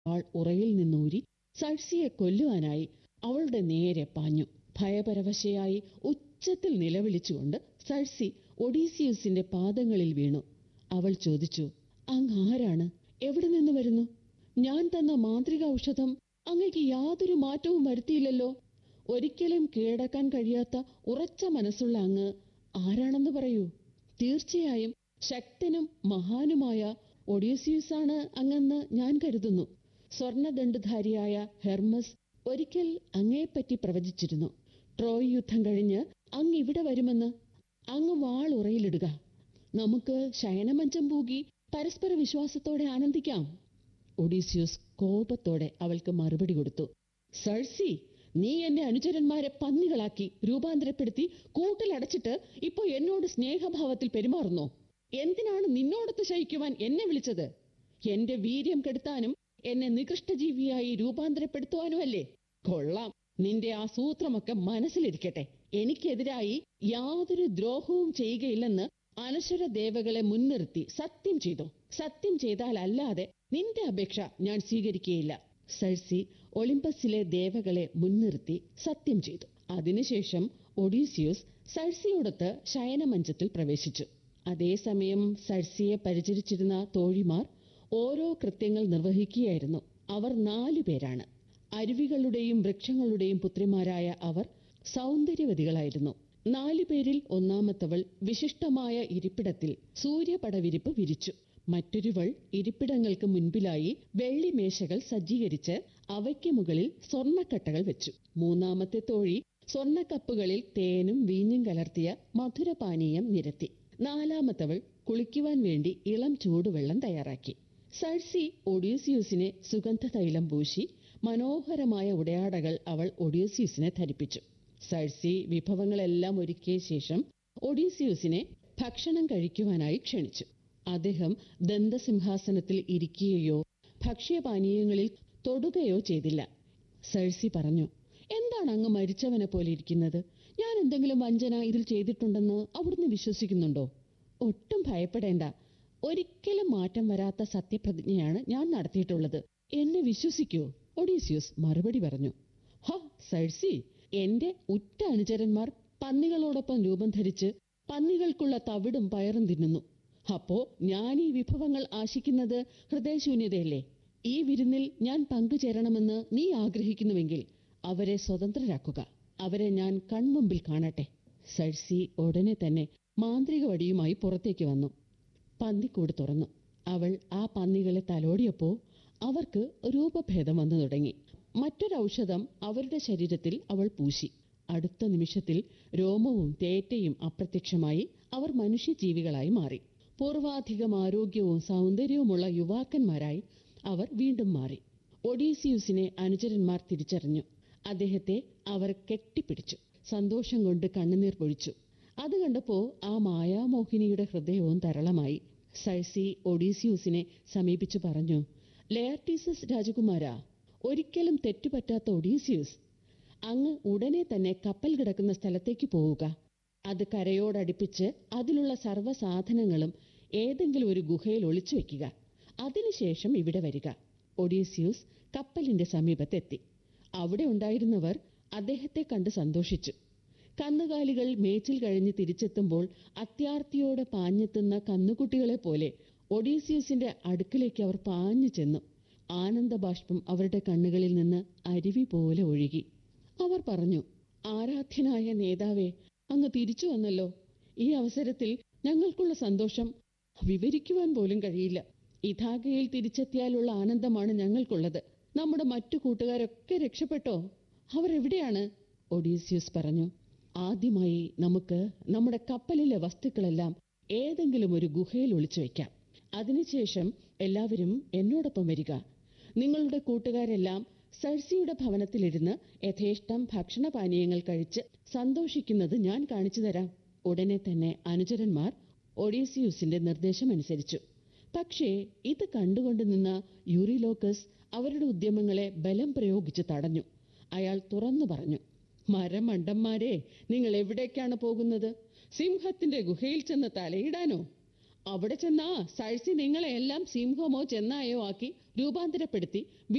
ആൾ ഉറയിൽ നിന്നൂരി സഴ്സിയെ കൊല്ലുവാനായി അവളുടെ നേരെ പാഞ്ഞു ഭയപരവശയായി ഉച്ചത്തിൽ നിലവിളിച്ചുകൊണ്ട് സഴ്സി ഒഡീസിയസിന്റെ പാദങ്ങളിൽ വീണു അവൾ ചോദിച്ചു അങ്ങ് ആരാണ് എവിടെ നിന്ന് വരുന്നു ഞാൻ തന്ന മാന്ത്രിക ഔഷധം അങ്ങയ്ക്ക് യാതൊരു മാറ്റവും വരുത്തിയില്ലല്ലോ ഒരിക്കലും കീഴടക്കാൻ കഴിയാത്ത ഉറച്ച മനസ്സുള്ള അങ്ങ് ആരാണെന്ന് പറയൂ തീർച്ചയായും ശക്തനും മഹാനുമായ ഒഡീസിയസാണ് അങ്ങെന്ന് ഞാൻ കരുതുന്നു സ്വർണദണ്ഡധാരിയായ ഹെർമസ് ഒരിക്കൽ അങ്ങയെപ്പറ്റി പ്രവചിച്ചിരുന്നു ട്രോയ് യുദ്ധം കഴിഞ്ഞ് അങ്ങ് ഇവിടെ വരുമെന്ന് അങ്ങ് വാൾ ഉറയിലിടുക നമുക്ക് ശയനമഞ്ചം പൂകി പരസ്പര വിശ്വാസത്തോടെ ആനന്ദിക്കാം ഒഡീസിയൂസ് കോപത്തോടെ അവൾക്ക് മറുപടി കൊടുത്തു സഴ്സി നീ എന്റെ അനുചരന്മാരെ പന്നികളാക്കി രൂപാന്തരപ്പെടുത്തി കൂട്ടിലടച്ചിട്ട് ഇപ്പോ എന്നോട് സ്നേഹഭാവത്തിൽ പെരുമാറുന്നോ എന്തിനാണ് നിന്നോടൊത്ത് ശയിക്കുവാൻ എന്നെ വിളിച്ചത് എന്റെ വീര്യം കെടുത്താനും എന്നെ നികൃഷ്ടജീവിയായി രൂപാന്തരപ്പെടുത്തുവാനുമല്ലേ കൊള്ളാം നിന്റെ ആ സൂത്രമൊക്കെ മനസ്സിലിരിക്കട്ടെ എനിക്കെതിരായി യാതൊരു ദ്രോഹവും ചെയ്യുകയില്ലെന്ന് അനശ്വര ദേവകളെ മുൻനിർത്തി സത്യം ചെയ്തു സത്യം ചെയ്താൽ അല്ലാതെ നിന്റെ അപേക്ഷ ഞാൻ സ്വീകരിക്കുകയില്ല സഴ്സി ഒളിമ്പസിലെ ദേവകളെ മുൻനിർത്തി സത്യം ചെയ്തു അതിനുശേഷം ഒഡീസിയൂസ് സഴ്സിയോടൊത്ത് ശയനമഞ്ചത്തിൽ പ്രവേശിച്ചു അതേസമയം സഴ്സിയെ പരിചരിച്ചിരുന്ന തോഴിമാർ ഓരോ കൃത്യങ്ങൾ നിർവഹിക്കുകയായിരുന്നു അവർ നാലു പേരാണ് അരുവികളുടെയും വൃക്ഷങ്ങളുടെയും പുത്രിമാരായ അവർ സൗന്ദര്യവതികളായിരുന്നു നാലു പേരിൽ ഒന്നാമത്തവൾ വിശിഷ്ടമായ ഇരിപ്പിടത്തിൽ സൂര്യപടവിരിപ്പ് വിരിച്ചു മറ്റൊരുവൾ ഇരിപ്പിടങ്ങൾക്ക് മുൻപിലായി വെള്ളിമേശകൾ സജ്ജീകരിച്ച് അവയ്ക്ക് മുകളിൽ സ്വർണ്ണക്കട്ടകൾ വെച്ചു മൂന്നാമത്തെ തോഴി സ്വർണ്ണക്കപ്പുകളിൽ തേനും വീഞ്ഞും കലർത്തിയ മധുരപാനീയം നിരത്തി നാലാമത്തവൾ കുളിക്കുവാൻ വേണ്ടി ഇളം ചൂടുവെള്ളം തയ്യാറാക്കി സഴ്സി ഒഡീസിയൂസിനെ സുഗന്ധ തൈലം പൂശി മനോഹരമായ ഉടയാടകൾ അവൾ ഒഡീസിയൂസിനെ ധരിപ്പിച്ചു സഴ്സി വിഭവങ്ങളെല്ലാം ഒരുക്കിയ ശേഷം ഒഡീസിയൂസിനെ ഭക്ഷണം കഴിക്കുവാനായി ക്ഷണിച്ചു അദ്ദേഹം ദന്തസിംഹാസനത്തിൽ ഇരിക്കുകയോ ഭക്ഷ്യപാനീയങ്ങളിൽ തൊടുകയോ ചെയ്തില്ല സഴ്സി പറഞ്ഞു എന്താണ് അങ്ങ് മരിച്ചവനെ പോലെ ഇരിക്കുന്നത് ഞാൻ എന്തെങ്കിലും വഞ്ചന ഇതിൽ ചെയ്തിട്ടുണ്ടെന്ന് അവിടുന്ന് വിശ്വസിക്കുന്നുണ്ടോ ഒട്ടും ഭയപ്പെടേണ്ട ഒരിക്കലും മാറ്റം വരാത്ത സത്യപ്രതിജ്ഞയാണ് ഞാൻ നടത്തിയിട്ടുള്ളത് എന്നെ വിശ്വസിക്കൂ ഒഡീസിയസ് മറുപടി പറഞ്ഞു ഹ സഴ്സി എന്റെ ഉറ്റ അനുചരന്മാർ പന്നികളോടൊപ്പം രൂപം ധരിച്ച് പന്നികൾക്കുള്ള തവിടും പയറും തിന്നുന്നു അപ്പോ ഞാൻ ഈ വിഭവങ്ങൾ ആശിക്കുന്നത് ഹൃദയശൂന്യതയല്ലേ ഈ വിരുന്നിൽ ഞാൻ പങ്കുചേരണമെന്ന് നീ ആഗ്രഹിക്കുന്നുവെങ്കിൽ അവരെ സ്വതന്ത്രരാക്കുക അവരെ ഞാൻ കൺമുമ്പിൽ കാണട്ടെ സഴ്സി ഉടനെ തന്നെ മാന്ത്രിക വടിയുമായി പുറത്തേക്ക് വന്നു പന്നിക്കൂട് തുറന്നു അവൾ ആ പന്നികളെ തലോടിയപ്പോ അവർക്ക് രൂപഭേദം വന്നു തുടങ്ങി മറ്റൊരു ഔഷധം അവരുടെ ശരീരത്തിൽ അവൾ പൂശി അടുത്ത നിമിഷത്തിൽ രോമവും തേറ്റയും അപ്രത്യക്ഷമായി അവർ മനുഷ്യജീവികളായി മാറി പൂർവാധികം ആരോഗ്യവും സൗന്ദര്യവുമുള്ള യുവാക്കന്മാരായി അവർ വീണ്ടും മാറി ഒഡീസിയൂസിനെ അനുചരന്മാർ തിരിച്ചറിഞ്ഞു അദ്ദേഹത്തെ അവർ കെട്ടിപ്പിടിച്ചു സന്തോഷം കൊണ്ട് കണ്ണുനീർ പൊഴിച്ചു അത് കണ്ടപ്പോ ആ മായാമോഹിനിയുടെ ഹൃദയവും തരളമായി സൈസി ഒഡീസിയൂസിനെ സമീപിച്ചു പറഞ്ഞു ലെയർട്ടീസസ് രാജകുമാര ഒരിക്കലും തെറ്റുപറ്റാത്ത ഒഡീസിയൂസ് അങ്ങ് ഉടനെ തന്നെ കപ്പൽ കിടക്കുന്ന സ്ഥലത്തേക്ക് പോവുക അത് കരയോടടുപ്പിച്ച് അതിലുള്ള സർവ്വ സാധനങ്ങളും ഏതെങ്കിലും ഒരു ഗുഹയിൽ ഒളിച്ചു വെക്കുക അതിനുശേഷം ഇവിടെ വരിക ഒഡീസിയൂസ് കപ്പലിന്റെ സമീപത്തെത്തി അവിടെ ഉണ്ടായിരുന്നവർ അദ്ദേഹത്തെ കണ്ട് സന്തോഷിച്ചു കന്നുകാലികൾ മേച്ചിൽ കഴിഞ്ഞ് തിരിച്ചെത്തുമ്പോൾ അത്യാർത്തിയോടെ പാഞ്ഞെത്തുന്ന കന്നുകുട്ടികളെ പോലെ ഒഡീസിയസിന്റെ അടുക്കിലേക്ക് അവർ പാഞ്ഞു ചെന്നു ആനന്ദബാഷ്പം അവരുടെ കണ്ണുകളിൽ നിന്ന് അരുവി പോലെ ഒഴുകി അവർ പറഞ്ഞു ആരാധ്യനായ നേതാവേ അങ്ങ് തിരിച്ചു വന്നല്ലോ ഈ അവസരത്തിൽ ഞങ്ങൾക്കുള്ള സന്തോഷം വിവരിക്കുവാൻ പോലും കഴിയില്ല ഇഥാഗയിൽ തിരിച്ചെത്തിയാലുള്ള ആനന്ദമാണ് ഞങ്ങൾക്കുള്ളത് നമ്മുടെ മറ്റു കൂട്ടുകാരൊക്കെ രക്ഷപ്പെട്ടോ അവർ എവിടെയാണ് ഒഡീസിയസ് പറഞ്ഞു ആദ്യമായി നമുക്ക് നമ്മുടെ കപ്പലിലെ വസ്തുക്കളെല്ലാം ഏതെങ്കിലും ഒരു ഗുഹയിൽ ഒളിച്ചു വയ്ക്കാം അതിനുശേഷം എല്ലാവരും എന്നോടൊപ്പം വരിക നിങ്ങളുടെ കൂട്ടുകാരെല്ലാം സഴ്സിയുടെ ഭവനത്തിലിരുന്ന് യഥേഷ്ടം ഭക്ഷണപാനീയങ്ങൾ കഴിച്ച് സന്തോഷിക്കുന്നത് ഞാൻ കാണിച്ചു തരാം ഉടനെ തന്നെ അനുചരന്മാർ ഒഡീസിയൂസിന്റെ നിർദ്ദേശമനുസരിച്ചു പക്ഷേ ഇത് കണ്ടുകൊണ്ട് നിന്ന യൂറിലോക്കസ് അവരുടെ ഉദ്യമങ്ങളെ ബലം പ്രയോഗിച്ച് തടഞ്ഞു അയാൾ തുറന്നു പറഞ്ഞു മരമണ്ടന്മാരെ നിങ്ങൾ എവിടേക്കാണ് പോകുന്നത് സിംഹത്തിന്റെ ഗുഹയിൽ ചെന്ന് തലയിടാനോ അവിടെ ചെന്നാ സഴ്സി നിങ്ങളെ എല്ലാം സിംഹമോ ചെന്നായോ ആക്കി രൂപാന്തരപ്പെടുത്തി